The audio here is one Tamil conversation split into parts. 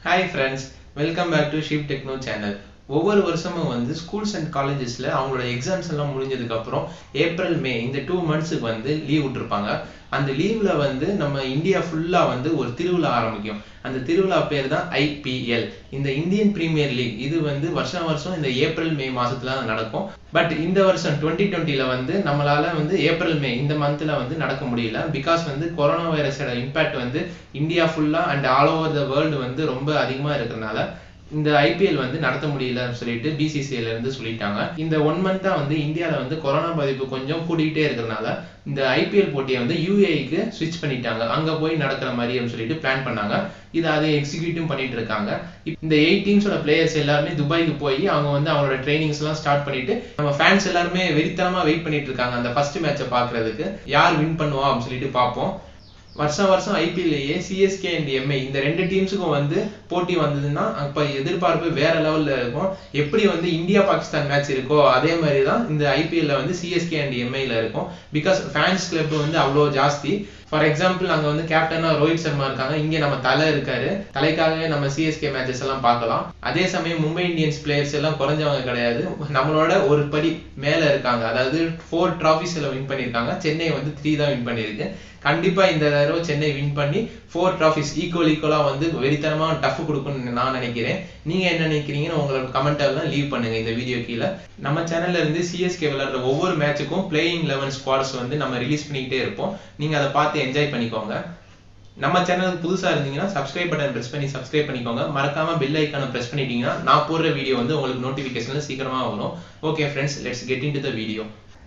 hi friends welcome back to ship techno channel ஒவ்வொரு வருஷமும் வந்து ஸ்கூல்ஸ் அண்ட் காலேஜஸ்ல அவங்களோட எக்ஸாம்ஸ் எல்லாம் முடிஞ்சதுக்கு அப்புறம் ஏப்ரல் மே இந்த டூ மந்த்ஸுக்கு வந்து லீவ் விட்டுருப்பாங்க அந்த லீவ்ல வந்து நம்ம இந்தியா ஃபுல்லா வந்து ஒரு திருவிழா ஆரம்பிக்கும் அந்த திருவிழா பேர் தான் ஐபிஎல் இந்த இந்தியன் பிரீமியர் லீக் இது வந்து வருஷம் வருஷம் இந்த ஏப்ரல் மே மாசத்துல நடக்கும் பட் இந்த வருஷம் டுவெண்ட்டி டுவெண்ட்டில வந்து நம்மளால வந்து ஏப்ரல் மே இந்த மந்த்ல வந்து நடக்க முடியல பிகாஸ் வந்து கொரோனா வைரஸோட இம்பாக்ட் வந்து இந்தியா ஃபுல்லா and all over the world வந்து ரொம்ப அதிகமா இருக்கிறதுனால இந்த ஐபிஎல் வந்து நடத்த முடியலன்னு சொல்லிட்டு பிசிசிஐல இருந்து சொல்லிட்டாங்க இந்த ஒன் மந்தா வந்து இந்தியாவில் வந்து கொரோனா பாதிப்பு கொஞ்சம் கூடிக்கிட்டே இருக்கிறதுனால இந்த ஐபிஎல் போட்டியை வந்து யூஏக்கு ஸ்விட்ச் பண்ணிட்டாங்க அங்க போய் நடக்கிற மாதிரி அப்படின்னு சொல்லிட்டு பிளான் பண்ணாங்க இதை அதை எக்ஸிக்யூட்டிவ் பண்ணிட்டு இருக்காங்க இந்த எயிட் டீம்ஸோட பிளேயர்ஸ் எல்லாருமே துபாய்க்கு போய் அவங்க வந்து அவங்களோட ட்ரைனிங்ஸ் எல்லாம் ஸ்டார்ட் பண்ணிட்டு நம்ம ஃபேன்ஸ் எல்லாருமே வெறித்தனமா வெயிட் பண்ணிட்டு இருக்காங்க அந்த ஃபர்ஸ்ட் மேட்சை பாக்குறதுக்கு யார் வின் பண்ணுவா அப்படின்னு சொல்லிட்டு பார்ப்போம் வருஷம் வருஷம் ஐபிஎல்லையே சிஎஸ்கே அண்ட் எம்ஐ இந்த ரெண்டு டீம்ஸுக்கும் வந்து போட்டி வந்ததுன்னா அப்ப எதிர்பார்ப்பு வேற லெவல்ல இருக்கும் எப்படி வந்து இந்தியா பாகிஸ்தான் மேட்ச் இருக்கோ அதே மாதிரி தான் இந்த ஐபிஎல்ல வந்து சிஎஸ்கே அண்ட் எம்ஐல இருக்கும் பிகாஸ் ஃபேன்ஸ் கிளப் வந்து அவ்வளோ ஜாஸ்தி ஃபார் எக்ஸாம்பிள் அங்க வந்து கேப்டனா ரோஹித் சர்மா இருக்காங்க இங்க நம்ம தலை இருக்காரு தலைக்காகவே நம்ம சிஎஸ்கே மேட்சஸ் எல்லாம் பார்க்கலாம் அதே சமயம் மும்பை இந்தியன்ஸ் பிளேயர்ஸ் எல்லாம் குறைஞ்சவங்க கிடையாது நம்மளோட ஒரு படி மேல இருக்காங்க அதாவது ஃபோர் டிராஃபிஸ் வின் பண்ணியிருக்காங்க சென்னை வந்து த்ரீ தான் வின் பண்ணியிருக்கு கண்டிப்பா இந்த தடவை சென்னை வின் பண்ணி ஃபோர் டிராஃபிஸ் ஈக்குவல் ஈக்குவலா வந்து வெறித்தனமா டஃப் கொடுக்கும்னு நான் நினைக்கிறேன் நீங்க என்ன நினைக்கிறீங்கன்னு உங்களோட கமெண்ட் எல்லாம் லீவ் பண்ணுங்க இந்த வீடியோ கீழே நம்ம சேனல்ல இருந்து சிஎஸ்கே விளையாடுற ஒவ்வொரு மேட்சுக்கும் பிளேயிங் லெவன் ஸ்குவாட்ஸ் வந்து நம்ம ரிலீஸ் பண்ணிக்கிட்டே இருப்போம் நீங்க அதை பார்த்து என்ஜாய் பண்ணிக்கோங்க நம்ம சேனலுக்கு புதுசா இருந்தீங்கன்னா சப்ஸ்கிரைப் பட்டன் பிரஸ் பண்ணி சப்ஸ்கிரைப் பண்ணிக்கோங்க மறக்காம பெல் ஐக்கான பிரஸ் பண்ணிட்டீங்கன்னா நான் போடுற வீடியோ வந்து உங்களுக்கு நோட்டிபிகேஷன்ல சீக்கிரமா வரும் okay friends let's get into the video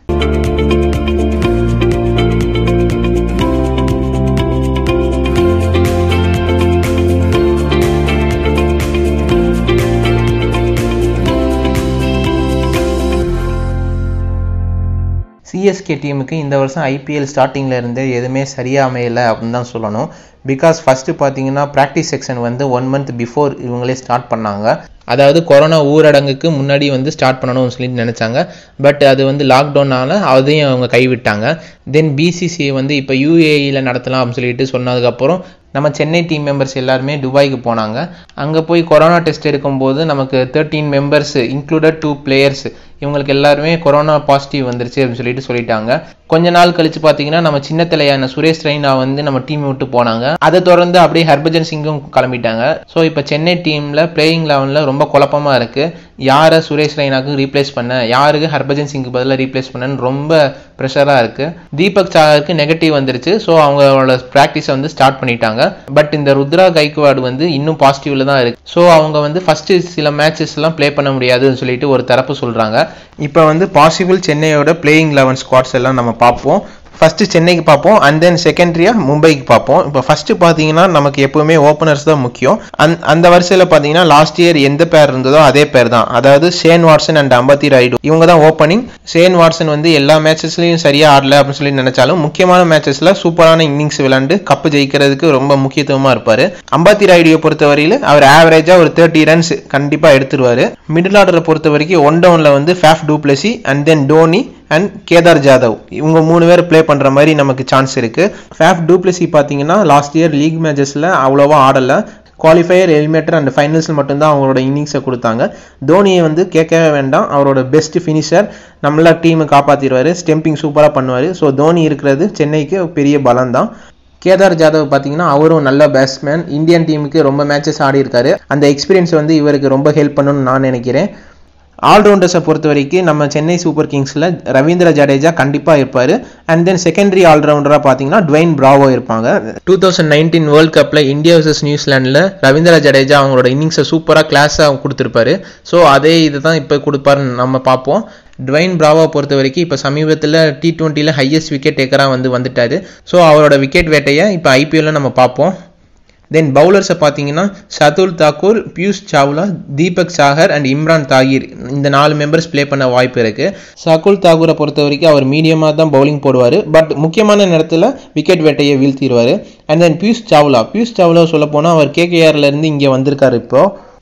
CSK டீமுக்கு இந்த வருஷம் ஐபிஎல் ஸ்டார்டிங்கில் இருந்து எதுவுமே சரியாக அமையலை அப்படின்னு தான் சொல்லணும் பிகாஸ் ஃபஸ்ட்டு பார்த்தீங்கன்னா ப்ராக்டிஸ் செக்ஷன் வந்து ஒன் மந்த் பிஃபோர் இவங்களே ஸ்டார்ட் பண்ணாங்க அதாவது கொரோனா ஊரடங்குக்கு முன்னாடி வந்து ஸ்டார்ட் பண்ணணும்னு சொல்லிட்டு நினச்சாங்க பட் அது வந்து லாக்டவுனால அதையும் அவங்க கைவிட்டாங்க தென் பிசிசிஐ வந்து இப்போ யூஏஇயில் நடத்தலாம் அப்படின்னு சொல்லிட்டு சொன்னதுக்கப்புறம் நம்ம சென்னை டீம் மெம்பர்ஸ் எல்லாருமே துபாய்க்கு போனாங்க அங்கே போய் கொரோனா டெஸ்ட் எடுக்கும்போது நமக்கு thirteen members included two players இவங்களுக்கு எல்லாருமே கொரோனா பாசிட்டிவ் வந்துருச்சு அப்படின்னு சொல்லிட்டு சொல்லிட்டாங்க கொஞ்ச நாள் கழிச்சு பார்த்தீங்கன்னா நம்ம சின்ன தலையான சுரேஷ் ரெய்னா வந்து நம்ம டீம் விட்டு போனாங்க அதை தொடர்ந்து அப்படியே ஹர்பஜன் சிங்கும் கிளம்பிட்டாங்க ஸோ இப்போ சென்னை டீமில் பிளேயிங் லெவனில் ரொம்ப குழப்பமாக இருக்குது யாரை சுரேஷ் ரெய்னாக்கு ரீப்ளேஸ் பண்ண யாருக்கு ஹர்பஜன் சிங்க்கு பதிலாக ரீப்ளேஸ் பண்ணன்னு ரொம்ப ப்ரெஷராக இருக்குது தீபக் சாகருக்கு நெகட்டிவ் வந்துருச்சு ஸோ அவங்களோட ப்ராக்டிஸை வந்து ஸ்டார்ட் பண்ணிட்டாங்க பட் இந்த ருத்ரா கைக்வாடு வந்து இன்னும் பாசிட்டிவ்ல தான் இருக்கு ஸோ அவங்க வந்து ஃபர்ஸ்ட் சில மேட்சஸ் எல்லாம் ப்ளே பண்ண முடியாதுன்னு சொல்லிட்டு ஒரு தரப்பு சொல்றாங்க இப்போ வந்து பாசிபிள் சென்னையோட பிளேயிங் லெவன் ஸ்குவாட்ஸ் எல்லாம் நம்ம பார்ப்போம் ஃபர்ஸ்ட் சென்னைக்கு பார்ப்போம் அண்ட் தென் செகண்டரியா மும்பைக்கு பார்ப்போம் இப்போ ஃபர்ஸ்ட் பார்த்தீங்கன்னா நமக்கு எப்பவுமே ஓப்பனர்ஸ் தான் முக்கியம் அந் அந்த வரிசையில் பார்த்தீங்கன்னா லாஸ்ட் இயர் எந்த பேர் இருந்ததோ அதே பேர் தான் அதாவது ஷேன் வாட்சன் அண்ட் அம்பத்தி ராய்டு இவங்க தான் ஓப்பனிங் ஷேன் வாட்சன் வந்து எல்லா மேட்சஸ்லையும் சரியா ஆடல அப்படின்னு சொல்லி நினைச்சாலும் முக்கியமான மேட்சஸ்ல சூப்பரான இன்னிங்ஸ் விளையாண்டு கப்பு ஜெயிக்கிறதுக்கு ரொம்ப முக்கியத்துவமா இருப்பாரு அம்பத்தி ராய்டியை பொறுத்தவரையில் அவர் ஆவரேஜா ஒரு தேர்ட்டி ரன்ஸ் கண்டிப்பா எடுத்துருவாரு மிடில் ஆர்டரை பொறுத்த வரைக்கும் ஒன் டவுன்ல வந்து Faf du Plessis and then Dhoni and Kedar Jadhav இவங்க மூணு பேர் ப்ளே பண்ணுற மாதிரி நமக்கு சான்ஸ் இருக்கு ஃபேஃப் டூப்ளசி பார்த்தீங்கன்னா லாஸ்ட் இயர் லீக் மேட்சஸில் அவ்வளோவா ஆடலை குவாலிஃபயர் எலிமேட்டர் அண்ட் ஃபைனல்ஸில் மட்டும்தான் அவங்களோட இன்னிங்ஸை கொடுத்தாங்க தோனியை வந்து கேட்கவே வேண்டாம் அவரோட பெஸ்ட் ஃபினிஷர் நம்மள டீமை காப்பாற்றிடுவார் ஸ்டெம்பிங் சூப்பராக பண்ணுவார் ஸோ தோனி இருக்கிறது சென்னைக்கு பெரிய பலம் தான் கேதார் ஜாதவ் பார்த்தீங்கன்னா அவரும் நல்ல பேட்ஸ்மேன் இந்தியன் டீமுக்கு ரொம்ப மேட்சஸ் ஆடி இருக்காரு அந்த எக்ஸ்பீரியன்ஸ் வந்து இவருக்கு ரொம்ப ஹெல்ப் பண்ணணும்னு நான் நினைக்கிறேன் ஆல்ரவுண்டர்ஸை பொறுத்த வரைக்கும் நம்ம சென்னை சூப்பர் கிங்ஸில் ரவீந்திர ஜடேஜா கண்டிப்பாக இருப்பார் அண்ட் தென் செகண்டரி ஆல்ரவுண்டராக பார்த்தீங்கன்னா ட்வைன் பிராவோ இருப்பாங்க டூ தௌசண்ட் நைன்டீன் வேர்ல்ட் கப்பில் இந்தியா வர்சஸ் நியூசிலாண்டில் ரவீந்திர ஜடேஜா அவங்களோட இன்னிங்ஸை சூப்பராக கிளாஸாக கொடுத்துருப்பாரு ஸோ அதே இது தான் இப்போ கொடுப்பாருன்னு நம்ம பார்ப்போம் ட்வைன் பிராவோ பொறுத்த வரைக்கும் இப்போ சமீபத்தில் டி டுவெண்ட்டியில் ஹையஸ்ட் விக்கெட் டேக்கராக வந்து வந்துட்டாரு ஸோ அவரோட விக்கெட் வேட்டையை இப்போ ஐபிஎல்ல நம்ம பார்ப்போம் தென் பவுலர்ஸை பார்த்தீங்கன்னா சதுல் தாக்கூர் பியூஷ் சாவ்லா தீபக் சாகர் அண்ட் இம்ரான் தாகிர் இந்த நாலு மெம்பர்ஸ் ப்ளே பண்ண வாய்ப்பு இருக்கு சகுல் தாக்கூரை பொறுத்த வரைக்கும் அவர் மீடியமாக தான் பவுலிங் போடுவார் பட் முக்கியமான நேரத்தில் விக்கெட் வேட்டையை வீழ்த்திடுவார் அண்ட் தென் பியூஷ் சாவ்லா பியூஷ் சாவ்லா சொல்ல போனால் அவர் கேகேஆர்ல இருந்து இங்கே வந்திருக்காரு இப்போ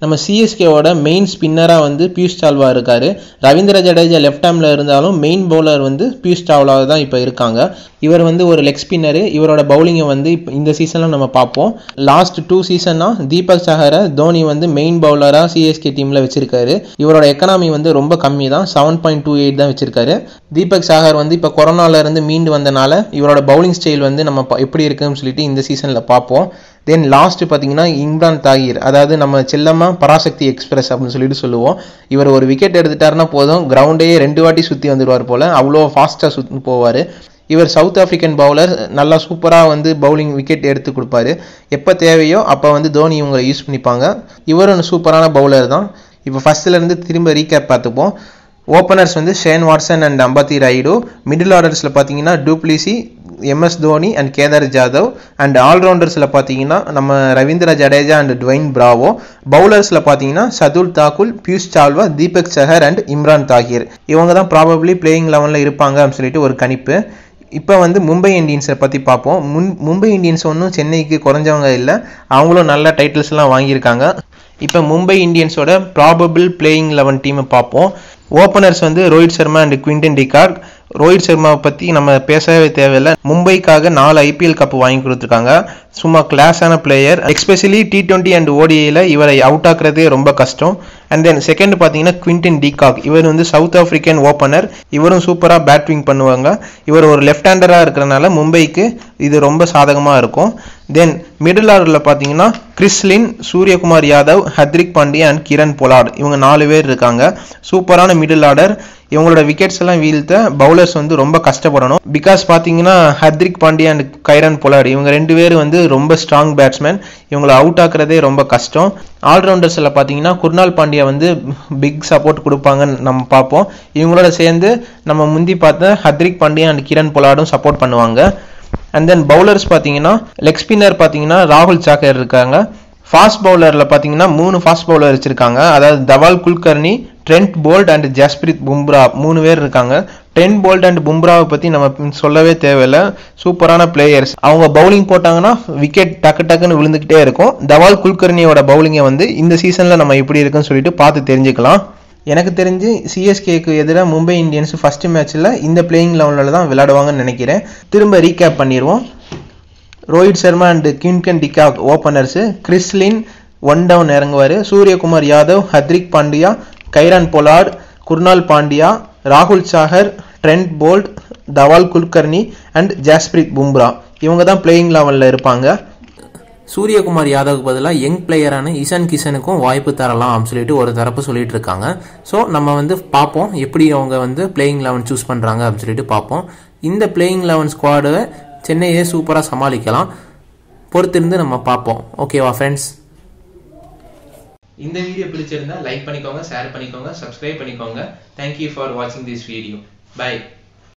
நம்ம சிஎஸ்கேவோட மெயின் ஸ்பின்னராக வந்து பியூஷ் சால்வா இருக்காரு ரவீந்திர ஜடேஜா லெஃப்ட் ஹேமில் இருந்தாலும் மெயின் பவுலர் வந்து பியூஷ் சாவ்லா தான் இப்போ இருக்காங்க இவர் வந்து ஒரு லெக் ஸ்பின்னரு இவரோட பவுலிங்கை வந்து இப்போ இந்த சீசனில் நம்ம பார்ப்போம் லாஸ்ட் டூ சீசனாக தீபக் சஹரை தோனி வந்து மெயின் பவுலராக சிஎஸ்கே டீமில் வச்சிருக்காரு இவரோட எக்கனாமி வந்து ரொம்ப கம்மி தான் செவன் பாயிண்ட் டூ எயிட் தான் வச்சிருக்காரு தீபக் சாகர் வந்து இப்போ கொரோனால இருந்து மீண்டு வந்தனால இவரோட பவுலிங் ஸ்டைல் வந்து நம்ம ப- எப்படி இருக்குன்னு சொல்லிட்டு இந்த சீசனில் பார்ப்போம் தென் லாஸ்ட் பார்த்தீங்கன்னா இம்ரான் தாகிர் அதாவது நம்ம செல்லமா பராசக்தி எக்ஸ்பிரஸ் அப்படின்னு சொல்லிட்டு சொல்லுவோம் இவர் ஒரு விக்கெட் எடுத்துட்டாருன்னா போதும் கிரவுண்டே ரெண்டு வாட்டி சுற்றி வந்துடுவார் போல அவ்வளோ ஃபாஸ்ட்டாக சுற்றி போவார் இவர் சவுத் ஆப்பிரிக்கன் பவுலர் நல்லா சூப்பராக வந்து பவுலிங் விக்கெட் எடுத்து கொடுப்பாரு எப்போ தேவையோ அப்போ வந்து தோனி இவங்களை யூஸ் பண்ணிப்பாங்க இவரும் சூப்பரான பவுலர் தான் இப்போ ஃபர்ஸ்ட்லேருந்து திரும்ப ரீகேப் பார்த்துப்போம் ஓப்பனர்ஸ் வந்து ஷேன் வாட்சன் அண்ட் அம்பத்தி ராயுடு மிடில் ஆர்டர்ஸில் பார்த்தீங்கன்னா du Plessis MS Dhoni and Kedar Jadhav and ஆல்ரவுண்டர்ஸில் பார்த்தீங்கன்னா நம்ம Ravindra Jadeja and Dwayne Bravo பவுலர்ஸில் பார்த்தீங்கன்னா சதுல் தாக்குல் பியூஷ் சால்வா தீபக் சஹர் அண்ட் இம்ரான் தாகிர் இவங்க தான் ப்ராபப்ளி பிளேயிங் லெவனில் இருப்பாங்க அப்படின்னு சொல்லிட்டு ஒரு கணிப்பு இப்போ வந்து மும்பை இந்தியன்ஸை பற்றி பார்ப்போம் முன் மும்பை இந்தியன்ஸ் ஒன்றும் சென்னைக்கு குறைஞ்சவங்க இல்லை அவங்களும் நல்ல டைட்டில்ஸ்லாம் வாங்கியிருக்காங்க இப்போ மும்பை இந்தியன்ஸோட ப்ராபபிள் பிளேயிங் லெவன் டீமை பார்ப்போம் ஓப்பனர்ஸ் வந்து Rohit Sharma and Quinton de Kock Rohit சர்மாவை பற்றி நம்ம பேசவே தேவையில்லை மும்பைக்காக நாலு ஐபிஎல் கப் வாங்கி கொடுத்துருக்காங்க சும்மா கிளாஸான player especially T twenty and ஓடிஐயில் இவரை அவுட் ஆக்குறதே ரொம்ப கஷ்டம் அண்ட் தென் செகண்ட் பார்த்தீங்கன்னா குவிண்டன் டிகாக் இவர் வந்து சவுத் ஆப்பிரிக்கன் ஓப்பனர் இவரும் சூப்பராக பேட்டிங் பண்ணுவாங்க இவர் ஒரு லெஃப்ட் ஹேண்டராக இருக்கிறனால மும்பைக்கு இது ரொம்ப சாதகமாக இருக்கும் தென் மிடில் ஆர்டரில் பார்த்தீங்கன்னா கிறிஸ்லின் சூரியகுமார் யாதவ் ஹத்ரிக் பாண்டியா அண்ட் கிரண் பொலாட் இவங்க நாலு பேர் இருக்காங்க சூப்பரான மிடில் ஆர்டர் இவங்களோட விக்கெட்ஸ் எல்லாம் வீழ்த்த பவுலர்ஸ் வந்து ரொம்ப கஷ்டப்படணும் பிகாஸ் பார்த்தீங்கன்னா ஹத்ரிக் பாண்டியா அண்ட் கைரன் பொலாட் இவங்க ரெண்டு பேரும் வந்து ரொம்ப ஸ்ட்ராங் பேட்ஸ்மேன் இவங்களை அவுட் ஆக்குறதே ரொம்ப கஷ்டம் ஆல்ரவுண்டர்ஸில் பார்த்தீங்கன்னா குர்னால் பாண்டியா வந்து பிக் சப்போர்ட் கொடுப்பாங்கன்னு நம்ம பார்ப்போம் இவங்களோட சேர்ந்து நம்ம முந்தி பார்த்த ஹத்ரிக் பாண்டியா அண்ட் கிரண் பொலாடும் சப்போர்ட் பண்ணுவாங்க அண்ட் தென் பவுலர்ஸ் பார்த்தீங்கன்னா லெக் ஸ்பின்னர் பார்த்தீங்கன்னா ராகுல் சாக்கர் இருக்காங்க ஃபாஸ்ட் பவுலரில் பார்த்தீங்கன்னா மூணு ஃபாஸ்ட் பவுலர் வச்சிருக்காங்க அதாவது Dhawal Kulkarni Trent Boult and Jasprit Bumrah மூணு பேர் இருக்காங்க ட்ரெண்ட் போல்ட் அண்ட் பும்ராவை பற்றி நம்ம பின் சொல்லவே தேவையில்ல சூப்பரான பிளேயர்ஸ் அவங்க பவுலிங் போட்டாங்கன்னா விக்கெட் டக்கு டக்குன்னு விழுந்துக்கிட்டே இருக்கும் தவால் குல்கர்னியோட பவுலிங்கை வந்து இந்த சீசனில் நம்ம எப்படி இருக்குன்னு சொல்லிட்டு பார்த்து தெரிஞ்சுக்கலாம் எனக்கு தெரிஞ்சு சிஎஸ்கேக்கு எதிராக மும்பை இந்தியன்ஸ் ஃபர்ஸ்ட் மேட்ச்சில் இந்த பிளேயிங் லெவலில் தான் விளையாடுவாங்கன்னு நினைக்கிறேன் திரும்ப ரீகேப் பண்ணிடுவோம் Rohit Sharma and கின்கன் de Kock ஓப்பனர்ஸு Chris Lynn one down இறங்குவார் Suryakumar Yadav ஹத்ரிக் பாண்டியா கைரான் பொலாட் குர்னால் பாண்டியா ராகுல் Sagar Trent Boult தவால் Kulkarni and ஜாஸ்பிரித் Bumrah இவங்க தான் பிளேயிங் லெவலில் இருப்பாங்க சூரியகுமார் யாதவுக்கு பதிலாக யங் பிளேயரான இஷான் கிஷனுக்கும் வாய்ப்பு தரலாம் அப்படின்னு சொல்லிட்டு ஒரு தரப்பு சொல்லிட்டு இருக்காங்க ஸோ நம்ம வந்து பார்ப்போம் எப்படி அவங்க வந்து பிளேயிங் லெவன் சூஸ் பண்ணுறாங்க அப்படின்னு சொல்லிட்டு பார்ப்போம் இந்த பிளேயிங் லெவன் ஸ்குவாடை சென்னையே சூப்பராக சமாளிக்கலாம் பொறுத்திருந்து நம்ம பார்ப்போம் ஓகேவா ஃப்ரெண்ட்ஸ் இந்த வீடியோ பிடிச்சிருந்தா லைக் பண்ணிக்கோங்க ஷேர் பண்ணிக்கோங்க சப்ஸ்கிரைப் பண்ணிக்கோங்க தேங்க்யூ ஃபார் வாட்சிங் திஸ் வீடியோ பை